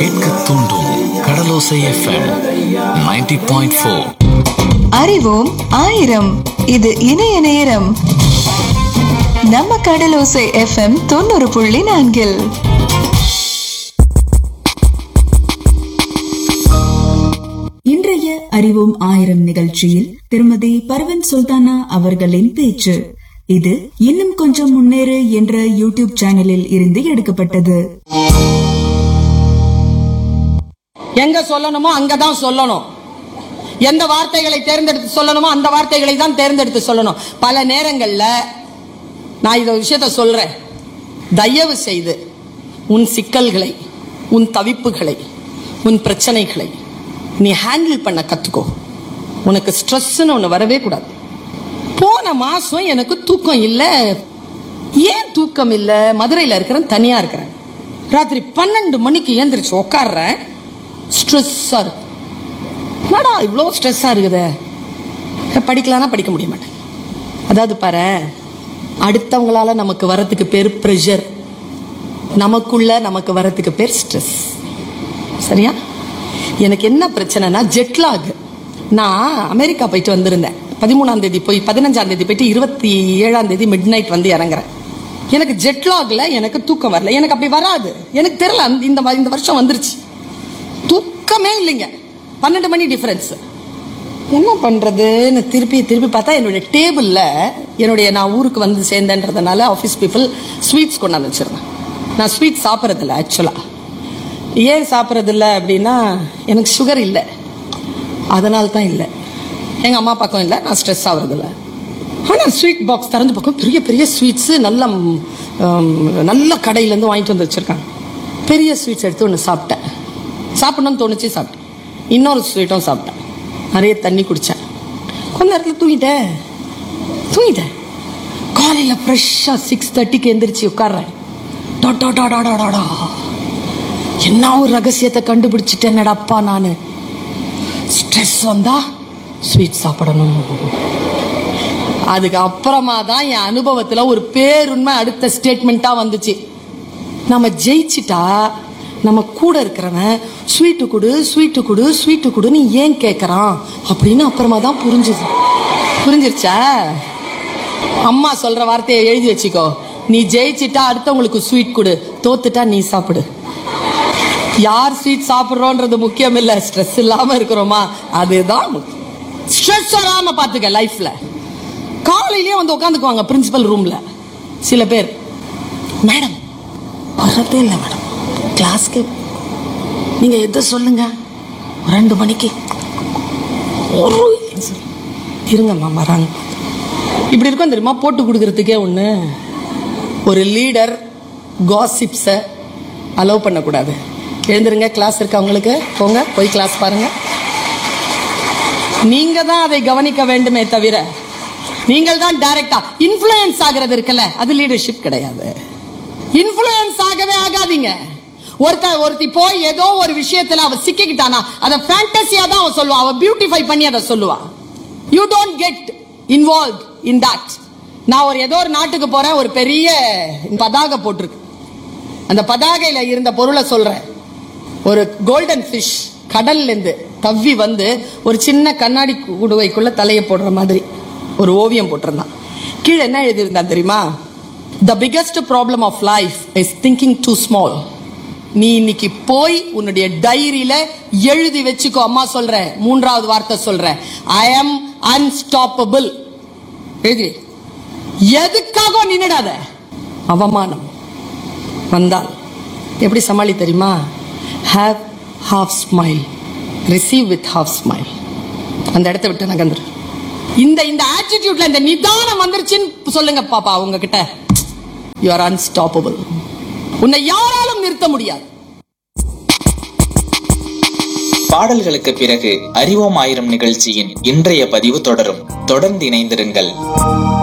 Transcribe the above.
கேட்க தூண்டும் கடலோசை FM 90.4 point four அறிவோம் ஆயிரம் இது இணைய நேரம் நம்ம கடலோசை எஃப்எம் தொண்ணூறு புள்ளி நான்கில் இன்றைய அறிவோம் ஆயிரம் நிகழ்ச்சியில் திருமதி பர்வன் சுல்தானா அவர்களின் பேச்சு இது இன்னும் கொஞ்சம் முன்னேறு என்ற யூடியூப் சேனலில் இருந்து எடுக்கப்பட்டது எங்க சொல்லணுமோ அங்கதான் சொல்லணும் எந்த வார்த்தைகளை தேர்ந்தெடுத்து சொல்லணுமோ அந்த வார்த்தைகளை தான் தேர்ந்தெடுத்து சொல்லணும் பல நேரங்கள்ல நான் இந்த விஷயத்த சொல்றேன் தயவு செய்து உன் சிக்கல்களை உன் தவிப்புகளை உன் பிரச்சனைகளை நீ ஹேண்டில் பண்ண கத்துக்கோ உனக்கு ஸ்ட்ரெஸ்ன்னு ஒன்று வரவே கூடாது போன மாசம் எனக்கு தூக்கம் இல்லை ஏன் தூக்கம் இல்லை மதுரையில் இருக்கிறேன் தனியா இருக்கிறேன் ராத்திரி பன்னெண்டு மணிக்கு ஏந்திரிச்சு உட்காடுறேன் ஸ்ட்ரெஸ்ஸா இருக்கு என்னடா இவ்வளோ ஸ்ட்ரெஸ்ஸா இருக்குதே படிக்கலாம்னா படிக்க முடிய மாட்டேன் அதாவது பாரு அடுத்தவங்களால நமக்கு வரத்துக்கு பேர் ப்ரெஷர் நமக்குள்ள நமக்கு வரத்துக்கு பேர் ஸ்ட்ரெஸ் சரியா எனக்கு என்ன பிரச்சனைனா ஜெட்லாக் நான் அமெரிக்கா போயிட்டு வந்திருந்தேன் பதிமூணாம் தேதி போய் பதினஞ்சாம் தேதி போயிட்டு இருபத்தி ஏழாம் தேதி மிட் நைட் வந்து இறங்குறேன் எனக்கு ஜெட்லாக்ல எனக்கு தூக்கம் வரல எனக்கு அப்படி வராது எனக்கு தெரியல அந்த- இந்த வ- இந்த வருஷம் வந்துருச்சு தூக்கமே இல்லைங்க பன்னெண்டு மணி டிஃபரன்ஸ் என்ன பண்றதுன்னு திருப்பி திருப்பி பார்த்தா என்னுடைய டேபிள்ல என்னுடைய நான் ஊருக்கு வந்து சேர்ந்தேன்றதுனால ஆஃபீஸ் பீப்புள் ஸ்வீட்ஸ் கொண்டாந்து வச்சிருந்தேன் நான் ஸ்வீட் சாப்பிட்றதில்ல ஆக்சுவலா ஏன் சாப்பிட்றதில்ல அப்படின்னா எனக்கு சுகர் இல்லை அதனால தான் இல்லை எங்கள் அம்மா பக்கம் இல்லை நான் ஸ்ட்ரெஸ் ஆகுறதில்ல ஆனால் ஸ்வீட் பாக்ஸ் திறந்து பக்கம் பெரிய பெரிய ஸ்வீட்ஸு நல்ல ம், ம், நல்ல கடையிலேருந்து வாங்கிட்டு வந்து வச்சுருக்காங்க பெரிய ஸ்வீட்ஸ் எடுத்து ஒன்று சாப்பிட்டேன் சாப்பிடணும்னு தோணுச்சு சாப்பிட்டேன் இன்னொரு ஸ்வீட்டும் சாப்பிட்டேன் நிறைய தண்ணி குடித்தேன் கொஞ்ச நேரத்தில் தூங்கிட்டேன் தூங்கிட்டேன் காலையில் ஃப்ரெஷ்ஷாக சிக்ஸ் தேர்ட்டிக்கு எந்திரிச்சு உட்கார்றேன் டா டா டா டா டா டா டா. என்ன ஒரு ரகசியத்தை கண்டுபிடிச்சிட்டேனடப்பா நான் ஸ்ட்ரெஸ் வந்தா ஸ்வீட் சாப்பிடணும் அதுக்கு அப்புறமா தான் என் அனுபவத்துல ஒரு பேருண்மை அடுத்த ஸ்டேட்மெண்ட்டா வந்துச்சு நம்ம ஜெயிச்சிட்டா நம்ம கூட இருக்கிறவன் ஸ்வீட்டு கொடு ஸ்வீட்டு கொடு ஸ்வீட்டு கொடுன்னு ஏன் கேட்கறான் அப்படின்னு அப்புறமா தான் புரிஞ்சுது புரிஞ்சிருச்சா அம்மா சொல்ற வார்த்தையை எழுதி வச்சுக்கோ நீ ஜெயிச்சிட்டா அடுத்தவங்களுக்கு ஸ்வீட் கொடு தோத்துட்டா நீ சாப்பிடு யார் ஸ்வீட் சாப்பிடுறோன்றது முக்கியம் இல்ல ஸ்ட்ரெஸ் இல்லாம இருக்கிறோமா அதுதான் ஸ்ட்ரெஸ் வராம பாத்துக்க லைஃப்ல காலையிலேயே வந்து உட்காந்துக்குவாங்க பிரின்சிபல் ரூம்ல சில பேர் மேடம் வரதே இல்லை மேடம் கிளாஸ்க்கு நீங்க எதை சொல்லுங்க ரெண்டு மணிக்கு ஒரு இல்லைன்னு சொல்லு. இருங்கம்மா வராங்க இப்படி இருக்கும் தெரியுமா போட்டு கொடுக்கறதுக்கே ஒன்று ஒரு லீடர் காசிப்ஸை அலோவ் பண்ணக்கூடாது எழுந்துருங்க கிளாஸ் இருக்கு அவங்களுக்கு போங்க போய் கிளாஸ் பாருங்க நீங்க தான் அதை கவனிக்க வேண்டுமே தவிர நீங்கள் தான் டைரக்டா இன்ஃப்ளூயன்ஸ் ஆகிறது இருக்குல்ல அது லீடர்ஷிப் கிடையாது இன்ஃப்ளூயன்ஸ் ஆகவே ஆகாதீங்க ஒருத்த ஒருத்தி போய் ஏதோ ஒரு விஷயத்துல அவ சிக்கிக்கிட்டானா அத ஃபேண்டசியா தான் அவ சொல்லுவா அவ பியூட்டிஃபை பண்ணி அதை சொல்லுவா you don't get involve in that நான் ஒரு ஏதோ ஒரு நாட்டுக்கு போறேன் ஒரு பெரிய பதாக போட்டிருக்கு அந்த பதாகையில இருந்த பொருளை சொல்றேன் ஒரு கோல்டன் ஃபிஷ் கடல்ல இருந்து தவ்வி வந்து ஒரு சின்ன கண்ணாடி குடுவைக்குள்ள தலையை போடுற மாதிரி ஒரு ஓவியம் போட்டிருந்தான் கீழே என்ன எழுதியிருந்தான் தெரியுமா the biggest problem of life is thinking too small நீ இன்னைக்கு போய் உன்னுடைய டைரியில எழுதி வச்சுக்கோ அம்மா சொல்றேன் மூன்றாவது வார்த்தை சொல்றேன் ஐ அம் அன்ஸ்டாப்பபிள் எழுதி வை. எதுக்காக நின்னுடாத அவமானம் வந்தால் எப்படி சமாளி தெரியுமா have half smile receive with half smile அந்த இடத்த விட்டு நகர்ந்துரு இந்த இந்த ஆட்டிடியூட்ல இந்த நிதானம் வந்துருச்சுன்னு சொல்லுங்க பாப்பா உங்ககிட்ட யூ ஆர் அன்ஸ்டாப்பபிள் உன்னை யாராலும் நிறுத்த முடியாது பாடல்களுக்கு பிறகு அறிவோம் ஆயிரம் நிகழ்ச்சியின் இன்றைய பதிவு தொடரும் தொடர்ந்து இணைந்திருங்கள்